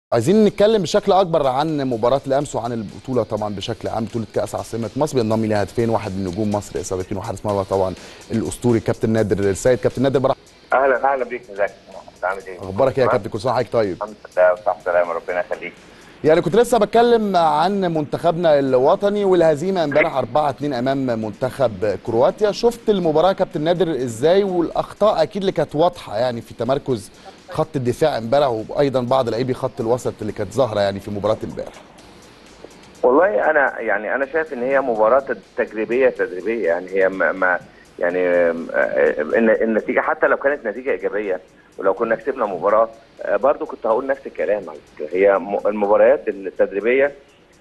عايزين نتكلم بشكل اكبر عن مباراه الامس وعن البطوله طبعا بشكل عام بطوله كاس عاصمه مصر بينضم ليها هدفين واحد من نجوم مصر اصابتين وحارس مرمى طبعا الاسطوري كابتن نادر السيد كابتن نادر برح اهلا اهلا بيك ازيك عامل ايه؟ اخبارك ايه يا كابتن كل سنه وحضرتك طيب الحمد لله وصحة سلامة ربنا يخليك يعني كنت لسه بتكلم عن منتخبنا الوطني والهزيمه امبارح 4 2 امام منتخب كرواتيا شفت المباراه يا كابتن نادر ازاي والاخطاء اكيد اللي كانت واضحه يعني في تمركز خط الدفاع امبارح وايضا بعض لاعبي خط الوسط اللي كانت ظاهره يعني في مباراه امبارح والله انا يعني انا شايف ان هي مباراة تجريبية تدريبية يعني هي ما, ما يعني ان النتيجة حتى لو كانت نتيجة ايجابية ولو كنا كسبنا مباراة برضو كنت هقول نفس الكلام على فكرة هي المباريات التدريبية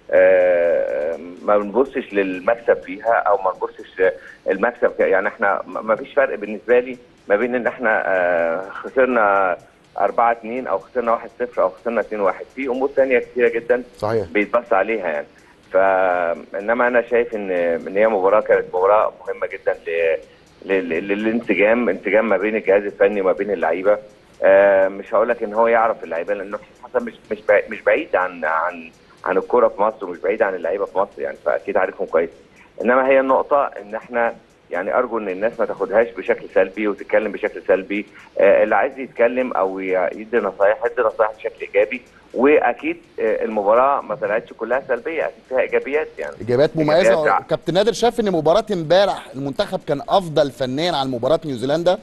ما بنبصش للمكسب فيها او ما نبصش المكسب يعني احنا ما فيش فرق بالنسبه لي ما بين ان احنا خسرنا 4 2 او خسرنا 1 0 او خسرنا 2 1 في امور ثانيه كثيره جدا صحيح بيتبص عليها يعني فانما انا شايف ان ان هي مباراه كانت مباراه مهمه جدا ل للانسجام انسجام ما بين الجهاز الفني وما بين اللعيبه آه مش هقول لك ان هو يعرف اللعيبه لانه حسن مش مش مش بعيد عن عن عن الكوره في مصر ومش بعيد عن اللعيبه في مصر يعني فاكيد عارفهم كويس انما هي النقطه ان احنا يعني ارجو ان الناس ما تاخدهاش بشكل سلبي وتتكلم بشكل سلبي آه اللي عايز يتكلم او يدي نصايح يدي نصايح بشكل ايجابي واكيد آه المباراه ما طلعتش كلها سلبيه اكيد فيها ايجابيات يعني ايجابيات مميزه كابتن نادر شاف ان مباراه امبارح المنتخب كان افضل فنيا عن مباراه نيوزيلندا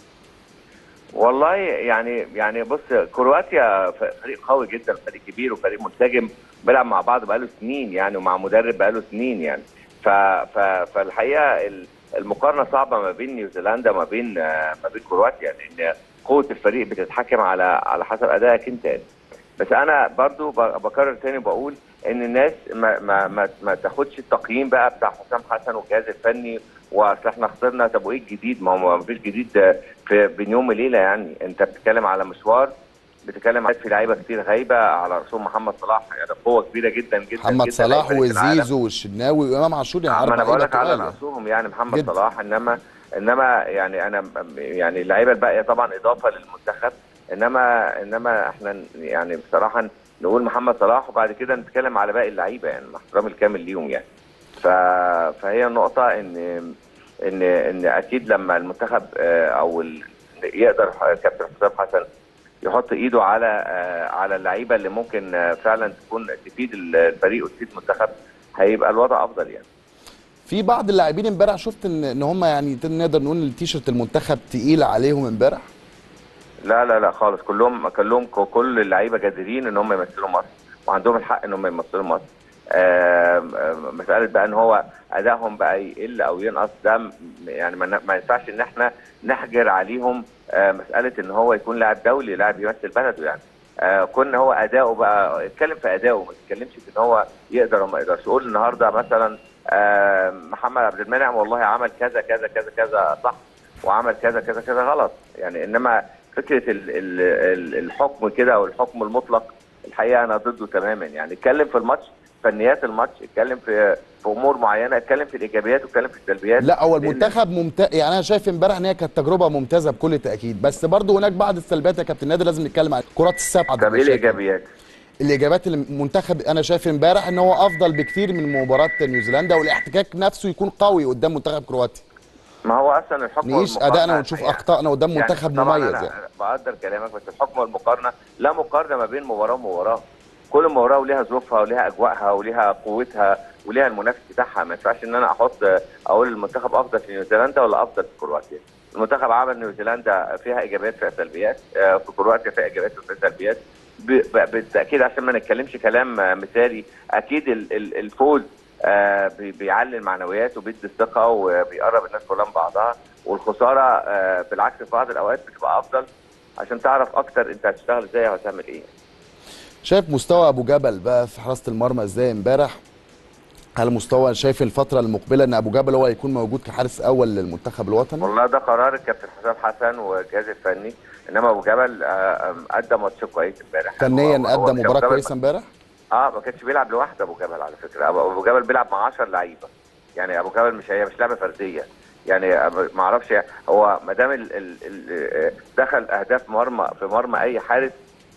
والله يعني يعني بص كرواتيا فريق قوي جدا فريق كبير وفريق منسجم بيلعب مع بعض بقاله سنين يعني ومع مدرب بقاله سنين يعني ف ف فالحقيقه المقارنه صعبه ما بين نيوزيلندا وما بين ما بين كرواتيا لان قوه الفريق بتتحكم على على حسب ادائك انت بس انا برضو بكرر تاني بقول ان الناس ما ما ما, ما تاخدش التقييم بقى بتاع حسام حسن والجهاز الفني واصل احنا خسرنا طب وايه الجديد؟ ما هو ما فيش جديد في بين يوم وليله يعني انت بتتكلم على مشوار بتتكلم على في لعيبه كتير غايبه على رسوم محمد صلاح يعني قوه كبيره جدا جدا محمد جدا صلاح وزيزو والشناوي وامام عاشور يعني ما انا بقول لك على لعيبة رسومهم يعني محمد جدا. صلاح انما انما يعني انا يعني اللعيبه الباقيه طبعا اضافه للمنتخب انما انما احنا يعني بصراحه نقول محمد صلاح وبعد كده نتكلم على باقي اللعيبه يعني مع احترامي الكامل ليهم يعني ف... فهي النقطه ان ان ان اكيد لما المنتخب او ال... يقدر كابتن حسام حسن يحط ايده على على اللعيبه اللي ممكن فعلا تكون تفيد الفريق وتفيد المنتخب هيبقى الوضع افضل يعني في بعض اللاعبين امبارح شفت ان ان هم يعني نقدر نقول التيشيرت المنتخب تقيل عليهم امبارح لا لا لا خالص كلهم كلهم كل اللعيبه جادرين ان هم يمثلوا مصر وعندهم الحق ان هم يمثلوا مصر آه مساله بقى ان هو ادائهم بقى يقل او ينقص ده يعني ما ينفعش ان احنا نحجر عليهم آه مساله ان هو يكون لاعب دولي لاعب يمثل بلده يعني آه كنا هو اداؤه بقى اتكلم في اداؤه ما تتكلمش في ان هو يقدر وما يقدرش قول النهارده مثلا محمد عبد المنعم والله عمل كذا كذا كذا كذا صح وعمل كذا كذا كذا غلط يعني انما فكره ال ال الحكم كده او الحكم المطلق الحقيقه انا ضده تماما يعني اتكلم في الماتش فنيات الماتش اتكلم في في امور معينه اتكلم في الايجابيات واتكلم في السلبيات لا هو المنتخب ممتاز يعني انا شايف امبارح ان هي كانت تجربه ممتازه بكل تاكيد بس برضه هناك بعض السلبيات يا كابتن نادر لازم نتكلم عن كرات السبعه طب ايه الايجابيات؟ الاجابات المنتخب انا شايف امبارح ان هو افضل بكتير من مباراه نيوزيلندا والاحتكاك نفسه يكون قوي قدام منتخب كرواتيا ما هو اصلا الحكم نعيش ادائنا ونشوف يعني اخطائنا قدام يعني منتخب مميز يعني بقدر كلامك بس الحكم والمقارنه لا مقارنه ما بين مباراه ومباراه كل مباراه وليها ظروفها وليها اجواءها وليها قوتها وليها المنافس بتاعها ما ينفعش ان انا احط اقول المنتخب افضل في نيوزيلندا ولا افضل في كرواتيا المنتخب عمل نيوزيلندا فيها ايجابيات فيها سلبيات في كرواتيا فيها ايجابيات وفيها سلبيات بالتاكيد عشان ما نتكلمش كلام مثالي اكيد الفوز آه بيعلي المعنويات وبيدي الثقه وبيقرب الناس كلها من بعضها والخساره آه بالعكس في بعض الاوقات بتبقى افضل عشان تعرف اكتر انت هتشتغل ازاي وهتعمل ايه شايف مستوى ابو جبل بقى في حراسه المرمى ازاي امبارح هل مستوى شايف الفتره المقبله ان ابو جبل هو هيكون موجود كحارس اول للمنتخب الوطني والله ده قرار الكابتن حسام حسن والجهاز الفني انما ابو جبل آه ادى ماتش كويس امبارح فنيا ادى مباراه كويسه امبارح اه ما كانش بيلعب لوحده ابو جبل على فكره ابو جبل بيلعب مع 10 لعيبه يعني ابو جبل مش هي مش لعبه فرديه يعني ما اعرفش هو ما دام دخل اهداف مرمى في مرمى اي حارس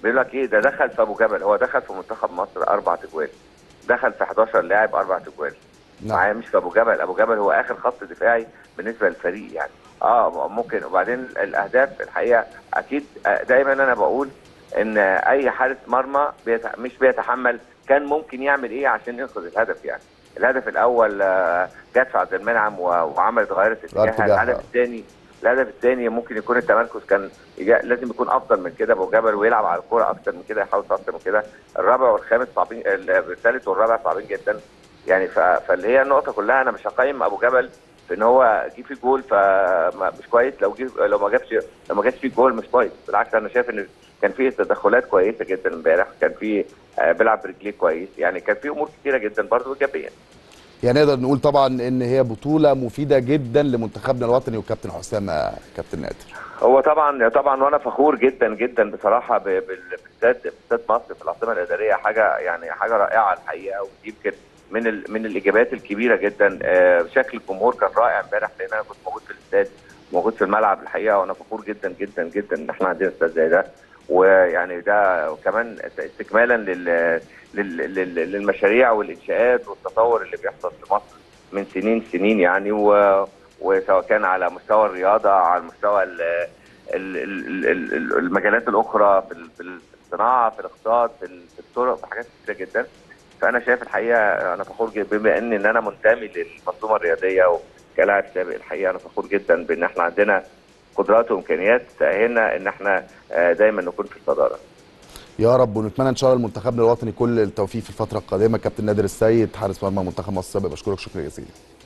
بيقول لك ايه ده دخل في ابو جبل هو دخل في منتخب مصر اربع تجوال دخل في 11 لاعب اربع تجوال نعم معايا مش في ابو جبل ابو جبل هو اخر خط دفاعي بالنسبه للفريق يعني اه ممكن وبعدين الاهداف الحقيقه اكيد آه، دايما انا بقول ان اي حارس مرمى بيت... مش بيتحمل كان ممكن يعمل ايه عشان ينقذ الهدف يعني الهدف الاول آه، جت في عبد المنعم و- وعملت غيرت اتجاهها اتجاهها. الهدف الثاني الهدف الثاني ممكن يكون التمركز كان يجا- لازم يكون افضل من كده ابو جبل ويلعب على الكوره اكتر من كده يحاول اكتر من كده الرابع والخامس صعبين الثالث والرابع صعبين جدا يعني ف... فاللي هي النقطه كلها انا مش هقيم ابو جبل في ان هو جه في جول فمش كويس لو جه لو ما جابش لو ما جابش فيه جول مش كويس بالعكس انا شايف ان كان في تدخلات كويسه جدا امبارح كان في آه، بيلعب برجليه كويس يعني كان في امور كتيره جدا برضه ايجابيه يعني نقدر نقول طبعا ان هي بطوله مفيده جدا لمنتخبنا الوطني وكابتن حسام آه، كابتن نادر هو طبعا طبعا وانا فخور جدا جدا بصراحه ب- بال- باستاد باستاد مصر في العاصمه الاداريه حاجه يعني حاجه رائعه الحقيقه ويمكن من ال من الاجابات الكبيره جدا آه، شكل الجمهور كان رائع امبارح لان انا كنت موجود في الاستاد موجود في الملعب الحقيقه وانا فخور جدا جدا جدا ان احنا عندنا استاد زي ده ويعني ده كمان استكمالا لل لل- لل- للمشاريع والانشاءات والتطور اللي بيحصل في مصر من سنين سنين يعني و وسواء كان على مستوى الرياضه على مستوى ال ال- ال- ال- ال- المجالات الاخرى في ال- في الصناعه في الاقتصاد في ال- في الطرق في حاجات كتيره جدا فانا شايف الحقيقه انا فخور جدا بما ان ان انا منتمي للمنظومه الرياضيه وكلاعب سابق الحقيقه انا فخور جدا بان احنا عندنا قدرات وامكانيات تاهلنا ان احنا آه، دايما نكون في الصداره يا رب ونتمنى ان شاء الله لمنتخبنا الوطني كل التوفيق في الفتره القادمه كابتن نادر السيد حارس مرمى منتخب مصر السابق بشكرك شكرا جزيلا